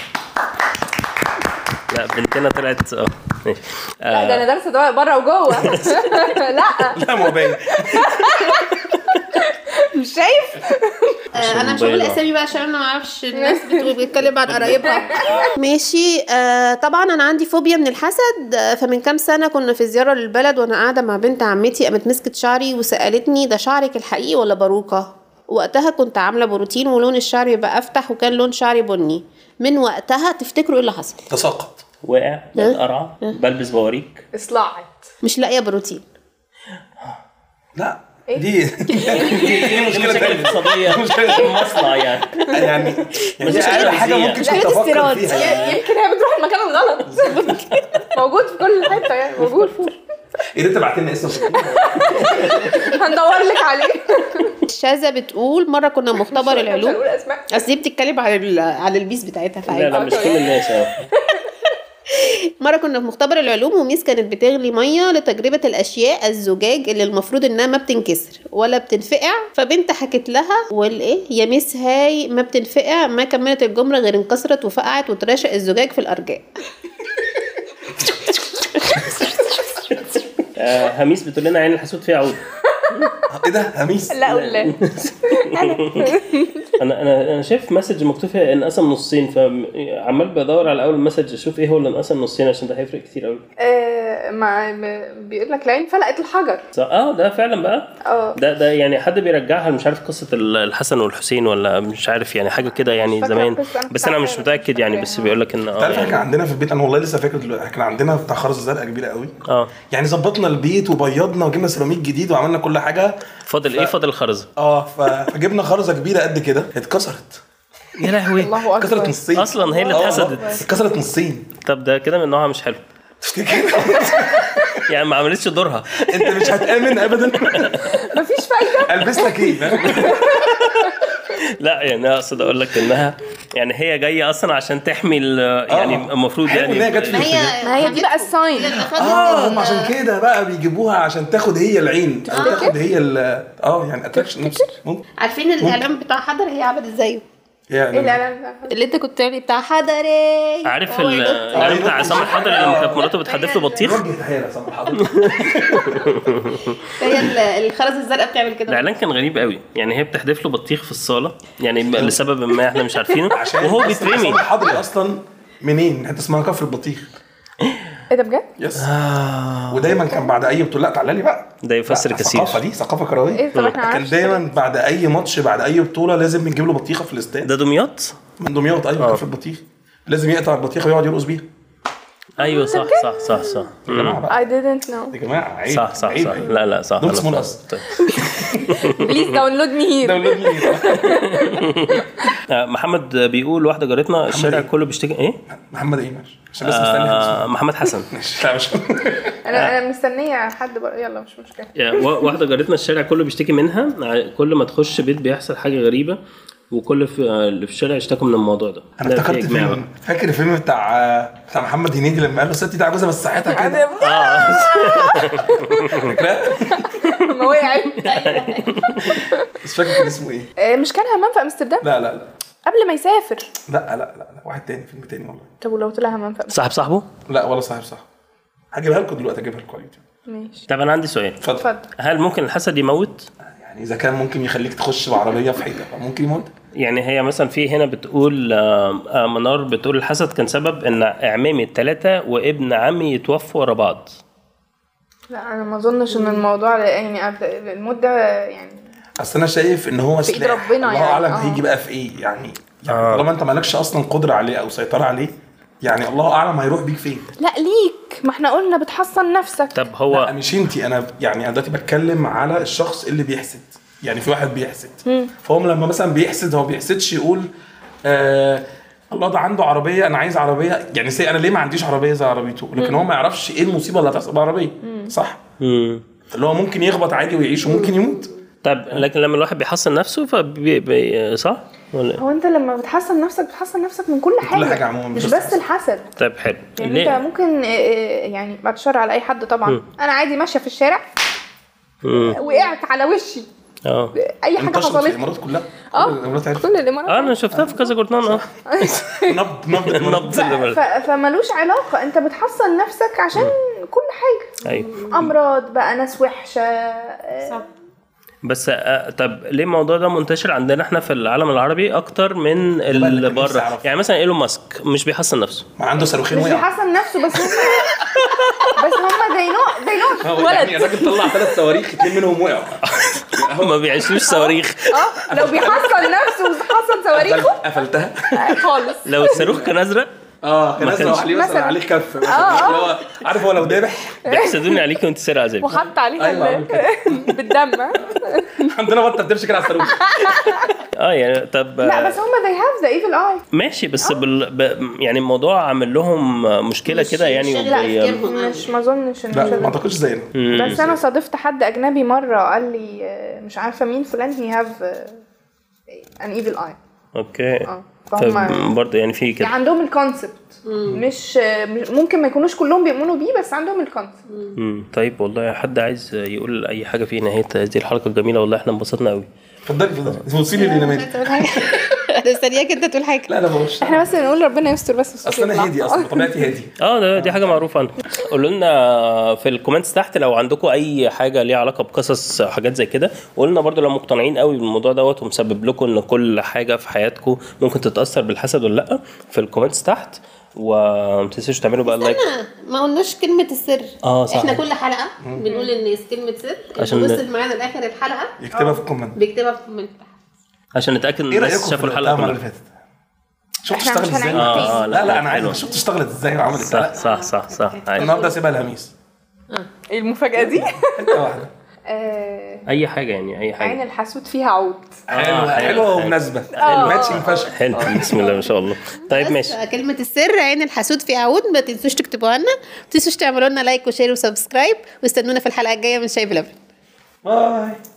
لا بنتنا طلعت اه ماشي لا ده انا دارسه ده بره وجوه لا لا ما هو باين مش شايف آه انا مش هقول موبايل. اسامي بقى عشان انا ما اعرفش الناس بتقول بتتكلم عن قرايبها ماشي آه طبعا انا عندي فوبيا من الحسد آه فمن كام سنه كنا في زياره للبلد وانا قاعده مع بنت عمتي قامت مسكت شعري وسالتني ده شعرك الحقيقي ولا باروكه وقتها كنت عامله بروتين ولون الشعر يبقى افتح وكان لون شعري بني من وقتها تفتكروا ايه اللي حصل تساقط واقع بتقرع بلبس بواريك اصلاعت مش لاقيه بروتين لا إيه؟ دي دي مشكله مشاكل تانية اقتصاديه مصنع يعني يعني يعني دي مشكلة اقل حاجه فيزياء. ممكن مشكلة تفكر استيراد. فيها يعني يمكن هي بتروح المكان الغلط موجود في كل حته يعني موجود يا ريت تبعت لنا اسم هندور لك عليه شاذة بتقول مره كنا مختبر مش العلوم هنقول اسماء اصل دي بتتكلم على ال- على البيس بتاعتها لا لا فعادي مش كل الناس اه مرة كنا في مختبر العلوم وميس كانت بتغلي مية لتجربة الأشياء الزجاج اللي المفروض إنها ما بتنكسر ولا بتنفقع فبنت حكت لها والإيه يا ميس هاي ما بتنفقع ما كملت الجملة غير انكسرت وفقعت وتراشق الزجاج في الأرجاء آه هميس بتقول لنا عين الحسود فيها عود ايه ده هميس لا ولا انا انا انا شايف مسج مكتوب فيها انقسم نصين فعمال بدور على اول مسج اشوف ايه هو اللي انقسم نصين عشان ده هيفرق كتير قوي آه، ما ب- بيقول لك العين فلقت الحجر اه ده فعلا بقى اه ده ده يعني حد بيرجعها مش عارف قصه ال- الحسن والحسين ولا مش عارف يعني حاجه كده يعني فاكرة زمان القصة، أنا بس انا مش فاكرة. متاكد يعني بس بيقول لك ان اه تعرف احنا كان يعني عندنا في البيت انا والله لسه فاكر دلوقتي كان عندنا بتاع خرز زرقاء كبيره قوي اه يعني ظبطنا البيت وبيضنا وجبنا سيراميك جديد وعملنا كل حاجه فاضل ايه فاضل الخرزه اه ف- فجبنا خرزه كبيره قد كده اتكسرت يا لهوي الله اتكسرت اكبر نصين اصلا هي اللي آه والله. اتحسدت اتكسرت نصين طب ده كده من نوعها مش حلو تفتكر يعني ما عملتش دورها انت مش هتامن ابدا مفيش فايده البس لك ايه فاهم؟ لا يعني أنا اقصد اقول لك انها يعني هي جايه اصلا عشان تحمي ال- يعني آه. المفروض حلو يعني إن هي جت في ما هي ما هي دي بقى الساين اه هم عشان كده بقى بيجيبوها عشان تاخد هي العين او تاخد هي ال اه يعني اتراكشن نفسه ممكن عارفين الاعلان بتاع حضر هي عملت زيه ايه يعني الاعلان ده اللي انت كنت بتعملي بتاع حضري عارف هو ال- القطة. الاعلان بتاع عصام الحضري لما كانت مراته بتحدف له بطيخ وجه تحيه يا سامح حضرتك هي ال- الخرز الزرقاء بتعمل كده الاعلان كان غريب قوي يعني هي بتحدف له بطيخ في الصاله يعني لسبب ما احنا مش عارفينه وهو بيترمي عصام الحضري اصلا منين؟ حته اسمها كفر البطيخ ايه ده بجد؟ يس ودايما كان بعد اي بطوله لا تعالى لي بقى ده يفسر لا، كثير الثقافه دي ثقافه كرويه ايه طب احنا كان عارف دايما بعد اي ماتش بعد اي بطوله لازم بنجيب له بطيخه في الاستاد ده دمياط من دمياط ايوه كفر البطيخ لازم يقطع البطيخه ويقعد يرقص بيها ايوه صح صح صح صح يا جماعه بقى I didn't know يا جماعه عيب صح صح عيب صح عيب. لا لا صح دول أنا اسمه فاهم. نقص. طيب. بليز داونلود مي هير دولة مين؟ آه، محمد بيقول واحده جارتنا الشارع إيه؟ كله بيشتكي ايه؟ محمد ايه ماشي عشان بس مستني آه محمد حسن ماشي لا مش انا انا مستنيه حد بقى يلا مش مشكله يعني وا- واحده جارتنا الشارع كله بيشتكي منها ع- كل ما تخش بيت بيحصل حاجه غريبه وكل في اللي في الشارع يشتكوا من الموضوع ده انا ده في افتكرت إجماع فيلم فاكر الفيلم بتاع بتاع محمد هنيدي لما قال له ستي ده جوزها بس ساعتها كده اه فاكراه؟ ما وقعت بس فاكر كان اسمه ايه؟ آه، مش كان همام في امستردام لا لا لا قبل ما يسافر لا لا لا لا واحد تاني فيلم تاني والله طب ولو طلع همام في امستردام صاحب صاحبه لا ولا صاحب صح هجيبها لكم دلوقتي اجيبها لكم على اليوتيوب ماشي طب انا عندي سؤال اتفضل اتفضل هل ممكن الحسد يموت؟ يعني اذا كان ممكن يخليك تخش بعربيه في حيطه ممكن يموت يعني هي مثلا في هنا بتقول آه، آه، منار بتقول الحسد كان سبب ان اعمامي الثلاثه وابن عمي يتوفوا ورا بعض لا انا ما اظنش ان الموضوع يعني قبل- الموت ده يعني اصل انا شايف ان هو في إيد سلاح ربنا الله يعني، اعلم آه. هيجي بقى في ايه يعني يعني آه. طالما انت مالكش اصلا قدره عليه او سيطره عليه يعني الله اعلم هيروح بيك فين لا ليك ما احنا قلنا بتحصن نفسك طب لا هو مش انتي انا يعني انا دلوقتي بتكلم على الشخص اللي بيحسد يعني في واحد بيحسد فهو لما مثلا بيحسد هو بيحسدش يقول آه الله ده عنده عربيه انا عايز عربيه يعني سي انا ليه ما عنديش عربيه زي عربيته لكن هو ما يعرفش ايه المصيبه اللي هتحصل بالعربيه صح مم. اللي هو ممكن يخبط عادي ويعيش وممكن يموت طب لكن لما الواحد بيحصن نفسه فبي بي صح ولا إيه؟ هو انت لما بتحسن نفسك بتحسن نفسك من كل حاجه حاجة عموماً، مش مش بس بس الحسد طب حلو يعني انت ممكن آه، آه، يعني بعد الشر على اي حد طبعا انا عادي ماشيه في الشارع مم. وقعت على وشي اه اي حاجه انتشرت في حصلت الامارات كلها اه. كل الامارات عرفت كل الامارات اه انا شفتها في كذا جورنال اه نبض نبض الإمارات. نبض الإمارات. ف- فملوش علاقه انت بتحصن نفسك عشان كل حاجه ايوه امراض بقى ناس وحشه آه، صح بس آه طب ليه الموضوع ده منتشر عندنا احنا في العالم العربي اكتر من اللي اللي نفسي بره أعرف. يعني مثلا ايلون ماسك مش بيحسن نفسه ما عنده صاروخين مش وقع بيحسن نفسه بس هم بس هم زي نوع زي نوع يعني ولد الراجل طلع ثلاث صواريخ اثنين منهم وقعوا ما بيعيشوش صواريخ اه لو بيحصن نفسه وحصن صواريخه قفلتها آه، خالص لو الصاروخ كان ازرق اه كان ما نازل كانش- عليه مثلا مثلا. عليه كف آه، مثلا آه. اللي هو عارف هو لو ذابح بيحسدوني عليك وانت سارق عذاب وحط عليها أيوة، عامل ال- بالدم عندنا بطه بتمشي كده على الصاروخ اه يعني طب لا بس هم they have the evil eye ماشي بس بال... ب... يعني الموضوع عامل لهم مشكله مش- كده يعني مش شاغل وبي... تفكيرهم. مش ما اظنش ان لا ما كده. اعتقدش زينا بس انا صادفت حد اجنبي مره قال لي آه، مش عارفه مين فلان هي هاف ان ايفل اي اوكي اه فهم برضه يعني في يعني كده عندهم الكونسبت مش مش- ممكن ما يكونوش كلهم بيؤمنوا بيه بس عندهم الكونسبت مم. طيب والله حد عايز يقول اي حاجه في نهايه هذه الحلقه الجميله والله احنا انبسطنا قوي اتفضلي اتفضلي بصي لي اللي نمت انا مستنياك انت تقول حاجه لا لا بقولش احنا بس بنقول ربنا يستر بس الصوت اصل انا يطلع. هادي اصلا طبيعتي هادي اه ده دي حاجه معروفه عنه قولوا لنا في الكومنتس تحت لو عندكم اي حاجه ليها علاقه بقصص حاجات زي كده وقولنا برضو لو مقتنعين قوي بالموضوع دوت ومسبب لكم ان كل حاجه في حياتكم ممكن تتاثر بالحسد ولا لا في الكومنتس تحت وما تنسوش تعملوا بقى لايك استنى ما قلناش كلمة السر آه، صح. احنا كل حلقة بنقول للناس كلمة سر عشان اللي ن- وصل معانا لاخر الحلقة يكتبها في الكومنت بيكتبها في الكومنت تحت عشان نتاكد ان ايه رايكم الناس في شافوا اللي الحلقه قلتها المره كلها اللي فاتت شفت إحنا اشتغلت مش ازاي هنعيد تاني. آه، لا لا لا، انا عايز حلوة. شفت اشتغلت ازاي وعملت صح لا صح صح صح عادي. النهارده سيبها الهميس ايه المفاجأة دي؟ حته واحده آه، اي حاجه يعني اي عين حاجه الحسود فيها عود حلوه حلو، حلوه حلو. ومناسبه آه. ماتشنج فشخ حلو بسم الله ما شاء الله طيب بس ماشي كلمة السر عين الحسود في عود ما تنسوش تكتبوها لنا ما تنسوش تعملوا لنا لايك وشير وسبسكرايب واستنونا في الحلقة الجاية من شاي بلبن باي